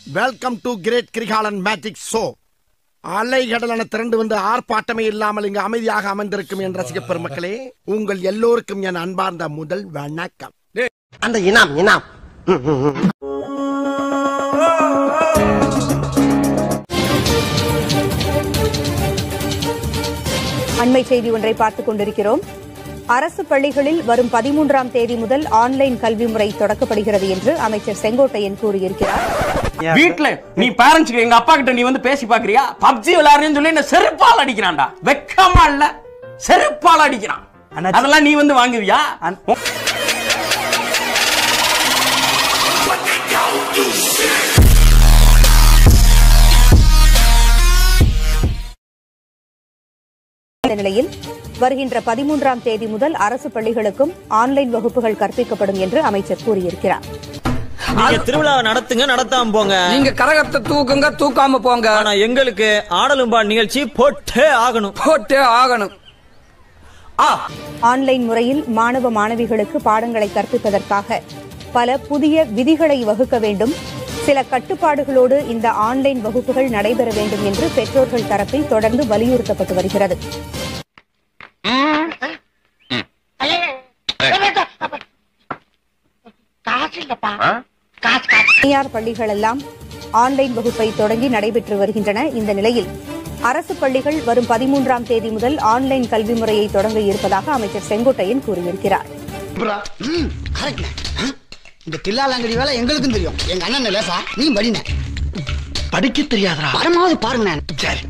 Welcome to great Kirikalan magic show அலைகடலான திரண்டு வந்து ஆர்ப்பாட்டமே இல்லாமல் இங்கு அமைதியாக அமர்ந்திருக்கும் என் ரசிக பெருமக்களே உங்கள் எல்லோருக்கும் என் அன்பார்ந்த முதல் வணக்கம் அந்த இனாம் இனாம் அண்மை செய்தி ஒன்றை பார்த்துக் கொண்டிருக்கிறோம் அரசு பள்ளிகளில் வரும் பதிமூன்றாம் தேதி முதல் ஆன்லைன் கல்வி முறை தொடக்கப்படுகிறது என்று அமைச்சர் செங்கோட்டையன் கூறியிருக்கிறார் வீட்ல நீ பேரண்ட்ஸ்க்கு எங்க அப்பா கிட்ட நீ வந்து பேசி பாக்குறியா பப்ஜி விளையாடுறேன்னு சொல்லி என்ன செருப்பால் அடிக்கிறான்டா வெக்கமா இல்ல செருப்பால் அடிக்கிறான் அதெல்லாம் நீ வந்து வாங்குவியா இந்த நிலையில் வருகின்ற பதிமூன்றாம் தேதி முதல் அரசு பள்ளிகளுக்கும் ஆன்லைன் வகுப்புகள் கற்பிக்கப்படும் என்று அமைச்சர் கூறியிருக்கிறார் நீங்க திருவிழாவை நடத்துங்க நடத்தாம போங்க நீங்க கரகத்தை தூக்குங்க தூக்காம போங்க ஆனா எங்களுக்கு ஆடலும்பா நிகழ்ச்சி போட்டே ஆகணும் போட்டே ஆகணும் ஆன்லைன் முறையில் மாணவ மாணவிகளுக்கு பாடங்களை கற்பிப்பதற்காக பல புதிய விதிகளை வகுக்க வேண்டும் சில கட்டுப்பாடுகளோடு இந்த ஆன்லைன் வகுப்புகள் நடைபெற வேண்டும் என்று பெற்றோர்கள் தரப்பில் தொடர்ந்து வலியுறுத்தப்பட்டு வருகிறது தனியார் பள்ளிகள் எல்லாம் ஆன்லைன் வகுப்பை தொடங்கி நடைபெற்று வருகின்றன இந்த நிலையில் அரசு பள்ளிகள் வரும் பதிமூன்றாம் தேதி முதல் ஆன்லைன் கல்வி முறையை தொடங்க இருப்பதாக அமைச்சர் செங்கோட்டையன் கூறியிருக்கிறார் ம், correct. ஆ? இந்த தில்லாலங்கடி வேலை எங்களுக்கும் தெரியும் எங்க அண்ணன் லேசா நீ படின படிக்க தெரியாதரா பரமாவது பாருங்க சரி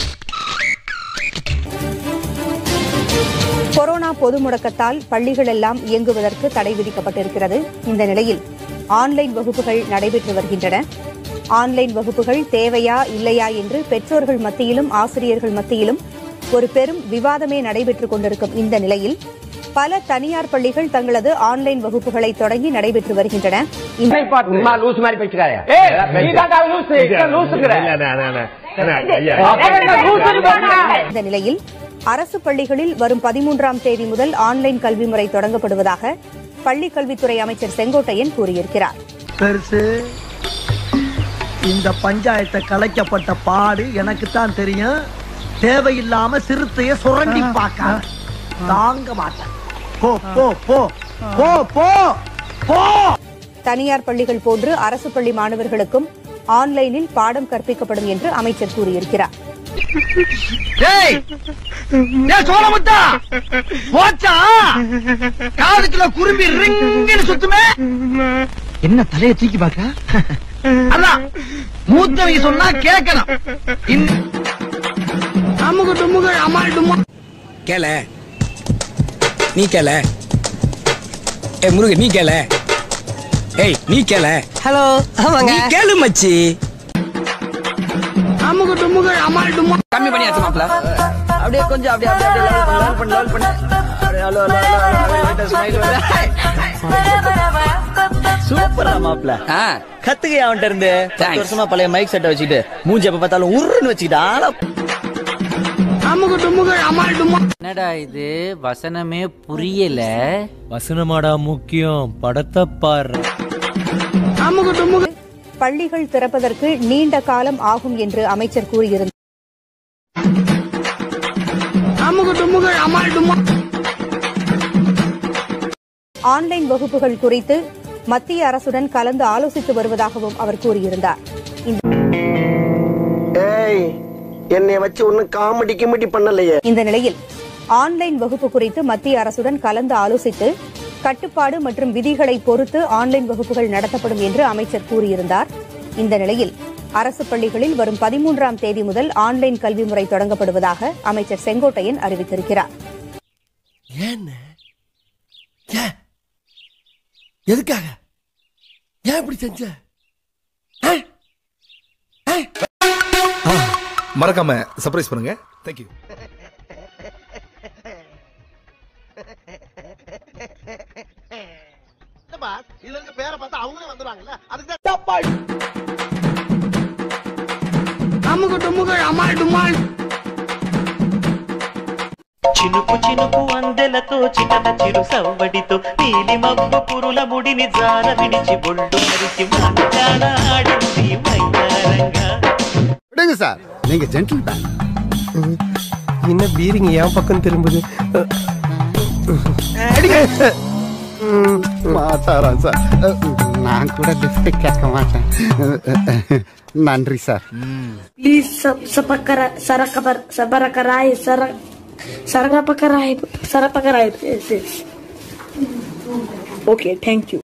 கொரோனா பொது முடக்கத்தால் பள்ளிகள் எல்லாம் இயங்குவதற்கு தடை விதிக்கப்பட்டிருக்கிறது இந்த நிலையில் ஆன்லைன் வகுப்புகள் நடைபெற்று வருகின்றன ஆன்லைன் வகுப்புகள் தேவையா இல்லையா என்று பெற்றோர்கள் மத்தியிலும் ஆசிரியர்கள் மத்தியிலும் ஒரு பெரும் விவாதமே நடைபெற்றுக் கொண்டிருக்கும் இந்த நிலையில் பல தனியார் பள்ளிகள் தங்களது ஆன்லைன் வகுப்புகளை தொடங்கி நடைபெற்று வருகின்றன இந்த- லூஸ் மாதிரி பேசுறாரு லூசுங்கிற இந்த நிலையில் அரசு பள்ளிகளில் வரும் பதிமூன்றாம் தேதி முதல் ஆன்லைன் கல்வி முறை தொடங்கப்படுவதாக பள்ளிக் கல்வித்துறை அமைச்சர் செங்கோட்டையன் கூறியிருக்கிறார் பெருசு இந்த பஞ்சாயத்தை கலைக்கப்பட்ட பாடு எனக்கு தான் தெரியும் தேவையில்லாம சிறுத்தைய சுரண்டி பார்க்க தாங்க மாட்டேன் போ போ போ போ போ போ தனியார் பள்ளிகள் போன்று அரசு பள்ளி மாணவர்களுக்கும் ஆன்லைனில் பாடம் கற்பிக்கப்படும் என்று அமைச்சர் கூறியிருக்கிறார் டேய் டேய் சோழமுத்தா போச்சா காதுக்குள்ள குரும்பி ரிங்குன்னு சுத்துமே என்ன தலைய தூக்கி பாக்க அதான் மூத்தவங்க சொன்னா கேட்கணும் இந்த- அமுகு டுமுகு அமால் டுமா கேள நீ கேள ஏய் முருகன் நீ கேள ஏய் நீ கேள ஹலோ நீ கேளு மச்சி அமுகு டுமுகு அமால் டுமா கம்மி பண்ணியாச்சு மாப்ள அப்படியே கொஞ்சம் அப்படியே அப்படியே அப்படியே level பண்ணு, level பண்ணு, level பண்ணு. அப்படியே hello hello hello hello smile சூப்பரா மாப்ள ஆ கத்துக்க அவன்கிட்ட இருந்து பத்து Thanks. வருஷமா பழைய மைக் செட்டை வச்சுக்கிட்டு மூஞ்சி எப்ப பார்த்தாலும் உருன்னு வச்சுக்கிட்டு ஆளா அமுகு டுமுகு அமால் டுமா என்னடா இது வசனமே புரியல வசனமாடா முக்கியம் படத்தை பாரு அமுகு டுமுகு பள்ளிகள் திறப்பதற்கு நீண்ட காலம் ஆகும் என்று அமைச்சர் கூறியிருந்தார் அமுகு டுமுகு அமால் டுமா ஆன்லைன் வகுப்புகள் குறித்து மத்திய அரசுடன் கலந்து ஆலோசித்து வருவதாகவும் அவர் கூறியிருந்தார் இந்த- ஏய் என்னை வச்சு ஒன்னும் காமெடி கிமெடி பண்ணலையே இந்த நிலையில் ஆன்லைன் வகுப்பு குறித்து மத்திய அரசுடன் கலந்து ஆலோசித்து கட்டுப்பாடு மற்றும் விதிகளை பொறுத்து ஆன்லைன் வகுப்புகள் நடத்தப்படும் என்று அமைச்சர் கூறியிருந்தார் இந்த நிலையில் அரசு பள்ளிகளில் வரும் பதிமூன்றாம் தேதி முதல் ஆன்லைன் கல்வி முறை தொடங்கப்படுவதாக அமைச்சர் செங்கோட்டையன் அறிவித்திருக்கிறார் ஏன்னு ஏன் எதுக்காக ஏன் இப்படி செஞ்ச மறக்காம சர்ப்ரைஸ் பண்ணுங்க தேங்க்யூ இதுல இருக்க பேரை பார்த்தா அவங்களே வந்துருவாங்கல்ல அதுக்கு அமுகு டுமுகு அமால் டுமால் చినుకు చినుకు అందెలతో చిటన చిరు సవ్వడితో నీలి మబ్బు పురుల ముడిని జార విడిచి బొళ్ళు మరిచి మాట్లాడాడింది మైనార சார் நீங்க ஜென்டில் மேன் என்ன பீரிங்க என் பக்கம் திரும்புது மாட்டாரா சார் நான் கூட லிஃப்ட் கேட்க மாட்டேன் நன்றி sir Please sub sapakara sarakabar sabarakarai sara sarapakarai sarapakarai. Yes, yes. Okay, thank you.